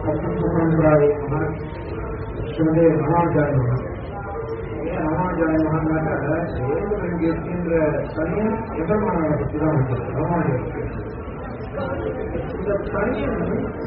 சத்சம்பிரதாய மகன் ஸ்ரீமதி ராமாச்சாரிய மகன் ஏன் ராமாச்சாரிய மகன்னாக்க வேலுமணி இருக்கின்ற தனியன் எதமான பற்றி தான் வந்து ராமானுஜருக்கு இந்த தனியன்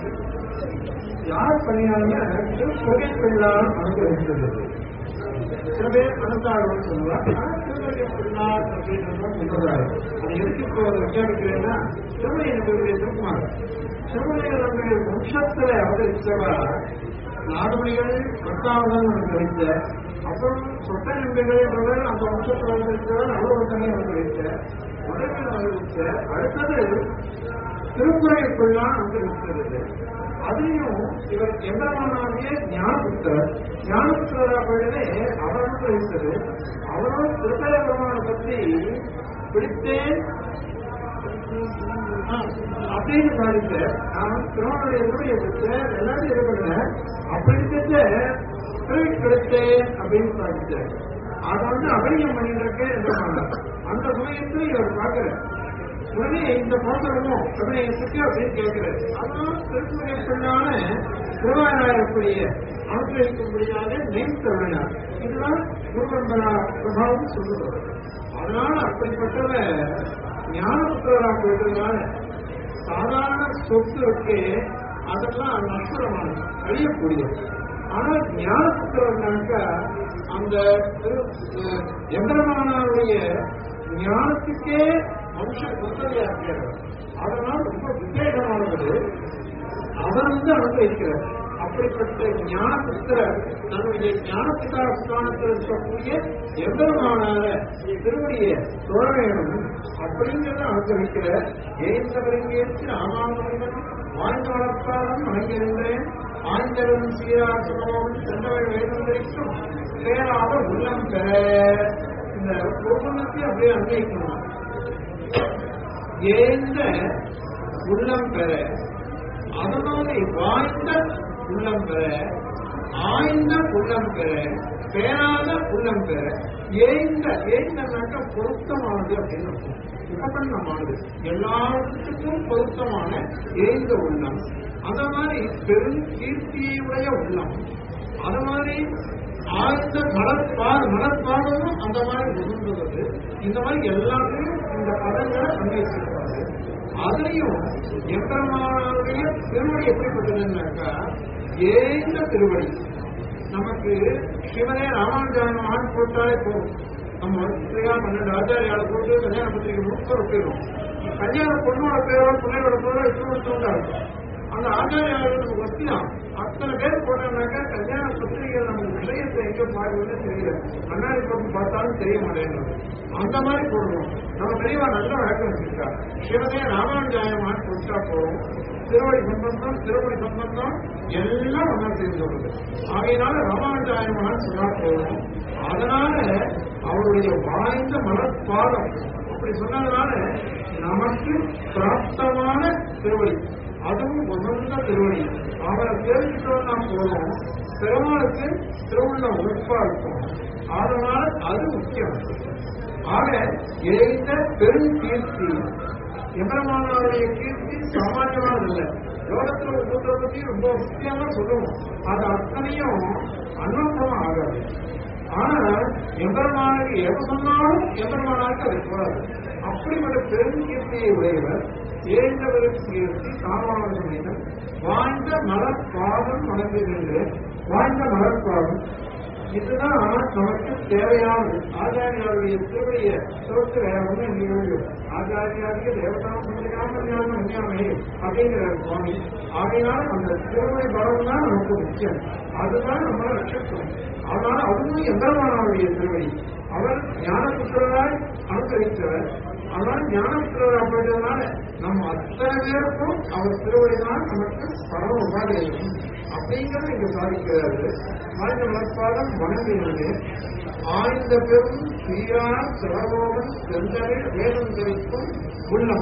யார் பணியாளங்க திருப்பதி பிள்ளார் அனுபவித்தது சில பேர் அனுத்தாழ்வு சொல்லுவாங்க திருப்பதி பிள்ளார் அப்படின்ற சம்பிரதாயம் அது எதுக்கு இப்போ விசாரிக்கிறேன்னா திருமணி நம்பியுடைய திருக்குமார் திருமணிகளுடைய வம்சத்துல அவதரித்தவர் நாடுமணிகள் பத்தாவதன் அனுபவித்த அப்புறம் சொட்ட நம்பிகள் என்றவர் அந்த வம்சத்தில் அவதரித்தவர் அலுவலகமே அனுபவித்த உடனே அனுபவித்த அடுத்தது திருக்குறைக்குள்ளான் அனுபவிக்கிறது அதையும் இவர் எம்பெருமானாகிய ஞானபுத்தர் ஞானபுத்தராகவே அவர் அனுபவித்தது அவரும் திருப்பதி பெருமானை பற்றி பிடித்தேன் அப்படின்னு பாதித்த நான் திருமணம் எப்படி எடுத்து எல்லாத்தையும் இது பண்ணேன் அப்படி திருப்பி கிடைத்தேன் அப்படின்னு பாதித்தேன் அதை வந்து அபரியம் பண்ணிட்டு இருக்கேன் என்று சொன்னார் அந்த சமயத்தில் இவர் பார்க்கிறார் உடனே இந்த பாத்திரமும் அபிநயத்துக்கு அப்படின்னு கேட்கிறார் அதான் திருப்பதியான திருவாராயக்கூடிய அனுகிரகிக்கும்படியாக நியமித்தவனார் இதுதான் குருவன்பரா பிரபாவம் சொல்லுவது அதனால அப்படிப்பட்டவ ஞானபுத்திரரா போயிட்டதுனால சாதாரண சொத்து இருக்கே அதெல்லாம் நஷ்டமானது அழியக்கூடியது ஆனால் ஞானபுத்திரனாக்க அந்த எந்திரமானாருடைய ஞானத்துக்கே வம்ச புத்தகையா இருக்கிறார் அதனால் ரொம்ப விசேஷமானது அவர் வந்து அனுபவிக்கிறார் அப்படிப்பட்ட ஞானபுத்திரர் தன்னுடைய ஞானபிதா ஸ்தானத்தில் இருக்கக்கூடிய எம்பெருமானால திருவடிய தொழ வேணும் அப்படிங்கிறத அனுபவிக்கிற ஏந்தவரிங்கேற்று ராமானுடன் வாழ்ந்த வளர்ப்பாளன் வணங்கியிருந்தேன் ஆய்ந்தவன் சீராசனோடு சென்றவள் வேதந்தரிக்கும் பேராத உள்ளம் பெற இந்த ஒவ்வொன்றத்தையும் அப்படியே அன்வைக்கணும் ஏந்த உள்ளம் பெற அதனாலே வாய்ந்த உள்ளம் பெற ஆய்ந்த உள்ளம் பெற பேராத உள்ளம் பெற ஏய்ந்த ஏய்ந்தனாக்க பொருத்தமானது அப்படின்னு அர்த்தம். உபகரணமானது எல்லாத்துக்கும் பொருத்தமான ஏய்ந்த உள்ளம் அந்த மாதிரி பெரும் கீர்த்தியுடைய உள்ளம் அது மாதிரி ஆழ்ந்த மலர்பாடு மலர்பாடும் அந்த மாதிரி உகந்தது இந்த மாதிரி எல்லாத்தையும் இந்த பதங்களை அன்வைச்சிருப்பாரு அதுலயும் எம்பெருமானுடைய திருவடி எப்படிப்பட்டதுன்னாக்கா ஏந்த திருவடி நமக்கு சிவனே ராமானுஜான ஆண் போட்டாலே போதும் நம்ம வரிசையா பன்னெண்டு ஆச்சாரியால போட்டு கல்யாண பத்திரிகை முழுக்க வைக்கிறோம் கல்யாண பொண்ணோட பேரோட பிள்ளையோட பேரோட இஷ்டம் இருக்கும் அந்த ஆச்சாரியாளர்கள் நமக்கு வசதிதான் அத்தனை பேர் போட்டோம்னாக்கா கல்யாண பத்திரிகை நமக்கு விஷயத்தை எங்க பாடுவது தெரியல கண்ணாடி போட்டு பார்த்தாலும் தெரிய மாட்டேங்குது அந்த மாதிரி போடுவோம் நம்ம பெரியவா நல்ல வழக்கம் வச்சிருக்கா சிவனே ராமானுஜாயமான் கொடுத்தா போறோம் திருவடி சம்பந்தம் திருவடி சம்பந்தம் எல்லாம் ஒன்னா சேர்ந்து வருது ஆகையினால ராமானுஜாயமான் சொன்னா போறோம் அதனால அவருடைய வாய்ந்த மலர்பாதம் அப்படி சொன்னதுனால நமக்கு பிராப்தமான திருவடி அதுவும் உகந்த திருவடி அவரை தெரிஞ்சுட்டோம்னா போதும் பெருமாளுக்கு திருவுள்ள உறுப்பா இருக்கும் அதனால அது முக்கியம் ஆக எழுந்த பெரும் கீர்த்தி எம்பெருமானாருடைய கீர்த்தி சாமானியமானது இல்லை லோகத்தில் ஒரு கூட்டத்தை பத்தி ரொம்ப முக்கியமா சொல்லுவோம் அது அத்தனையும் அனுபவம் ஆகாது ஆனா எம்பெருமானுக்கு எதை சொன்னாலும் எம்பெருமானாருக்கு அது போறாது அப்படிப்பட்ட பெரும் கீர்த்தியை உடையவர் ஏழ்ந்தவருக்கு கீர்த்தி சாமானியம் வாழ்ந்த மலர்பாதம் வணங்குகின்றேன் வாழ்ந்த மலர்பாதம் இதுதான் நமக்கு தேவையானது ஆச்சாரியாருடைய திருவடிய சிறப்பு வேற ஒன்றும் நிகழ்வு ஆச்சாரியாரிய தேவதாம் ஞானம் அஞ்ஞானமே அப்படிங்கிறார் சுவாமி ஆகையினால் அந்த திருவடி பலம் தான் நமக்கு முக்கியம் அதுதான் நம்மளை ரட்சிக்கும் அதனால அதுவும் எம்பெருமானாருடைய திருவடி அவர் ஞானபுத்திரராய் அனுசரித்தவர் ஆனால் ஞானபுத்திரராக போயிட்டதுனால நம்ம அத்தனை பேருக்கும் அவர் திருவடி தான் நமக்கு பரம உபாதையும் அப்படிங்கிறத இங்க சாதிக்கிறாரு ஆழ்ந்த மலர்பாதம் வணங்குகிறது ஆழ்ந்த பெரும் சீரார் சிவலோகன் செந்தமிழ் வேதம் தெரிவிக்கும் உள்ளம்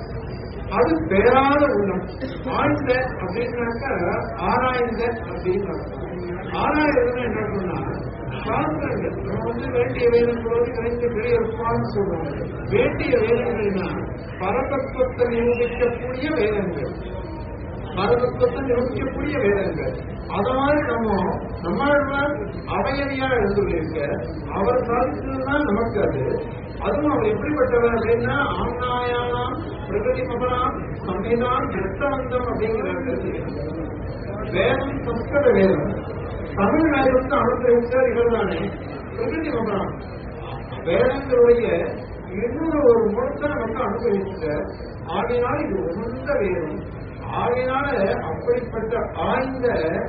அது பேராத உள்ளம் ஆழ்ந்த அப்படின்னாக்க ஆராய்ந்த அப்படின்னு அர்த்தம். ஆராய்றதுன்னா என்ன சொன்னா சாஸ்திரங்கள் நம்ம வந்து வேண்டிய வேதம் போது கிடைத்த பெரிய இருப்பான்னு சொல்லுவாங்க வேண்டிய வேதங்கள்னா பரதத்துவத்தை நிரூபிக்கக்கூடிய வேதங்கள் பரதத்துவத்தை நிரூபிக்கக்கூடிய வேதங்கள் அத மாதிரி நம்ம நம்மாழ்வார் அவையடியா எழுந்துள்ளிருக்க அவர் சாதித்ததுதான் நமக்கு அது அதுவும் அவர் எப்படிப்பட்டவர் அப்படின்னா ஆம்னாயானாம் பிரகதி மகனாம் சம்விதான் கிருத்தவந்தம் அப்படிங்கிற கருத்து வேதம் சம்ஸ்கிருத வேதம் தமிழ் வேதத்தை அனுசரித்தார் இவர்தானே பிரகதி மகனாம் வேதங்களுடைய இன்னொரு ஒரு முழுக்க நமக்கு அனுபவித்த ஆகையினால் இது உகந்த வேதம் ஆகையினால அப்படிப்பட்ட ஆய்ந்த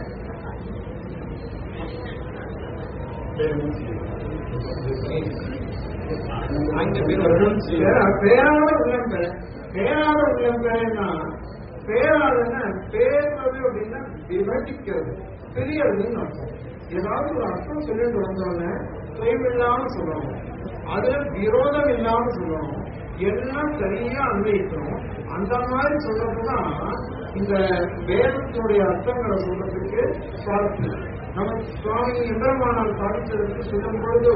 அங்க பேராத உள்ளம் பெற பேராத உள்ளம் பெறன்னா பேராதன்னா பேர்வது அப்படின்னா விபட்டிக்கிறது பெரியதுன்னு அர்த்தம் ஏதாவது ஒரு அர்த்தம் சொல்லிட்டு வந்தோடனே தொய்வில்லாம சொல்லணும் அதுல விரோதம் இல்லாம சொல்லணும் எல்லாம் சரியா அன்வயிக்கணும் அந்த மாதிரி சொல்றதுதான் இந்த வேதத்தினுடைய அர்த்தங்களை சொல்றதுக்கு சுவாரஸ்யம் நம்ம சுவாமி எம்பெருமானால் சாதிச்சதுக்கு சொல்லும் பொழுது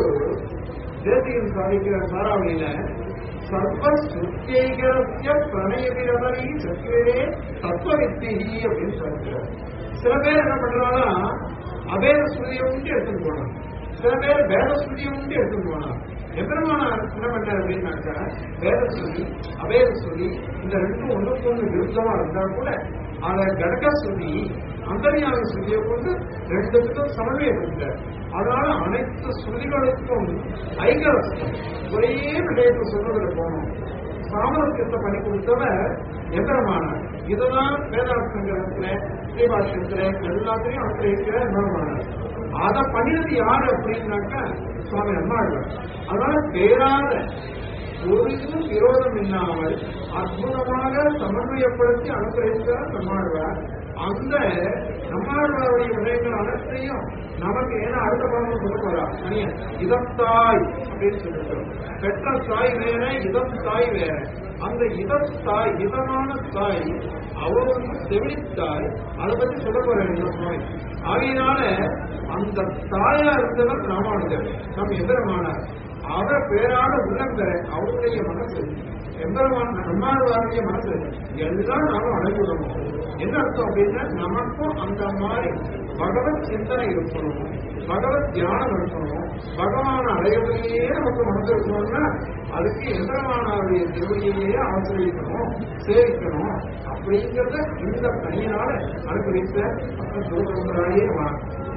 தேசியம் சாதிக்கிற சாராவளியில சர்வ சுத்தியகரஸ்ய பிரணய விரதனை சத்தியரே தத்துவ வித்திகி அப்படின்னு சொல்றார் சில பேர் என்ன பண்றாங்கன்னா அபேத ஸ்ருதியை உண்டு எடுத்துட்டு போனாங்க சில பேர் வேத ஸ்ருதியை உண்டு எடுத்துட்டு போனாங்க எம்பெருமானார் என்ன பண்ணார் அப்படின்னாக்கா வேத ஸ்ருதி அபேத ஸ்ருதி இந்த ரெண்டும் ஒண்ணுக்கு ஒண்ணு விருத்தமா இருந்தா கூட அத கடக ஸ்ருதி அந்தரியான ஸ்ருதியை கொண்டு ரெண்டுத்துக்கும் சமன்வயப்படுத்தார் அதனால அனைத்து ஸ்ருதிகளுக்கும் ஐகரசம் ஒரே விஷயத்தை சொல்றதுல போனோம் சாமரஸ்யத்தை பண்ணி கொடுத்தவர் எம்பெருமானார் இதுதான் வேதார்த்தங்கிறதுல ஸ்ரீபாஷ்யத்துல எல்லாத்தையும் ஆசிரியக்கிற எம்பெருமானார் அதை பண்ணினது யாரு அப்படின்னாக்கா சுவாமி அம்மாழ்வார் அதனால பேராத ஒரு இதுவும் விரோதம் இல்லாமல் அற்புதமாக சமன்வயப்படுத்தி அனுகிரகித்தார் நம்மாழ்வார் அந்த நம்மாழ்வாருடைய விடயங்கள் அனைத்தையும் நமக்கு ஏன்னா அடுத்த பாடம் சொல்ல போறா தனியா இதத்தாய் அப்படின்னு சொல்லிட்டு பெற்ற தாய் வேற இதம் தாய் வேற அந்த இதம் தாய் இதமான தாய் அவர் வந்து செவிலித்தாய் அதை பத்தி சொல்ல போறேன் இந்த சுவாமி ஆகையினால அந்த தாயா இருந்தவர் ராமானுஜர் நம் எதிரமானார் அவர் பேரான உள்ளம் பெற அவருடைய மனசு எம்பெருமான நம்மாழ்வாருடைய மனசு எல்லாம் நாமும் அடைஞ்சுடணும் என்ன அர்த்தம் அப்படின்னா நமக்கும் அந்த மாதிரி பகவத் சிந்தனை இருக்கணும் பகவத் தியானம் இருக்கணும் பகவான அடையவிலேயே நமக்கு மனசு இருக்கணும்னா அதுக்கு எம்பெருமானாருடைய திருவடியையே ஆசிரியக்கணும் சேவிக்கணும் அப்படிங்கிறத இந்த பணியினால அனுபவித்த அப்ப சொல்றாயே